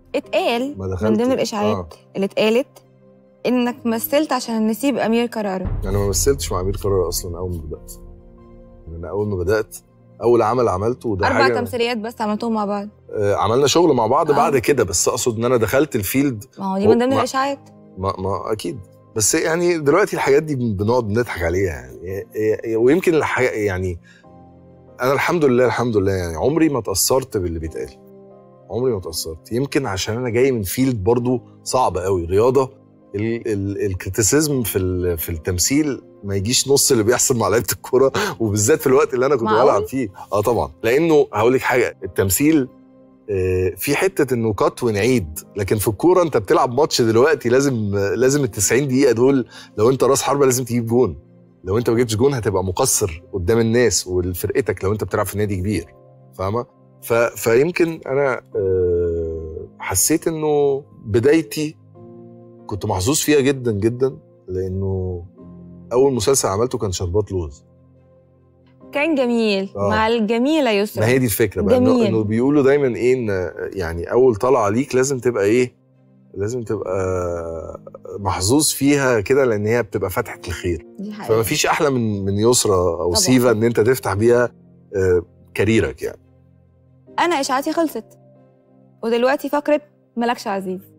اتقال ما من دخلت ضمن الاشاعات آه. اللي اتقالت انك مثلت عشان نسيب امير كرارة انا ما مثلتش مع امير قرار اصلا اول ما بدات يعني انا اول ما بدات اول عمل عملته وده اربع حاجه تمثيليات بس عملتهم مع بعض آه عملنا شغل مع بعض آه. بعد كده بس اقصد ان انا دخلت الفيلد ما هو دي من ضمن ما- الاشاعات ما, ما اكيد بس يعني دلوقتي الحاجات دي بنقعد نضحك عليها يعني ي- ي- ويمكن الحاجة يعني انا الحمد لله الحمد لله يعني عمري ما اتاثرت باللي بيتقال عمري ما اتاثرت يمكن عشان انا جاي من فيلد برضو صعب قوي رياضه ال- ال- الكريتيسيزم في ال- في التمثيل ما يجيش نص اللي بيحصل مع لعيبه الكوره وبالذات في الوقت اللي انا كنت معقول؟ بلعب فيه اه طبعا لانه هقول لك حاجه التمثيل آه، في حته انه كات ونعيد لكن في الكوره انت بتلعب ماتش دلوقتي لازم لازم ال 90 دقيقه دول لو انت راس حربه لازم تجيب جون لو انت ما جبتش جون هتبقى مقصر قدام الناس ولفرقتك لو انت بتلعب في نادي كبير فاهمه ف... فيمكن انا آه، حسيت انه بدايتي كنت محظوظ فيها جدا جدا لانه اول مسلسل عملته كان شربات لوز كان جميل آه. مع الجميله يسرا ما هي دي الفكره بقى انه جميل. انه بيقولوا دايما ايه ان يعني اول طلعه ليك لازم تبقى ايه لازم تبقى محظوظ فيها كده لان هي بتبقى فتحه الخير دي حقيقة. فما فيش احلى من من يسرا او طبعاً. سيفا ان انت تفتح بيها آه، كاريرك يعني انا اشاعاتي خلصت ودلوقتي فقره ملكش عزيز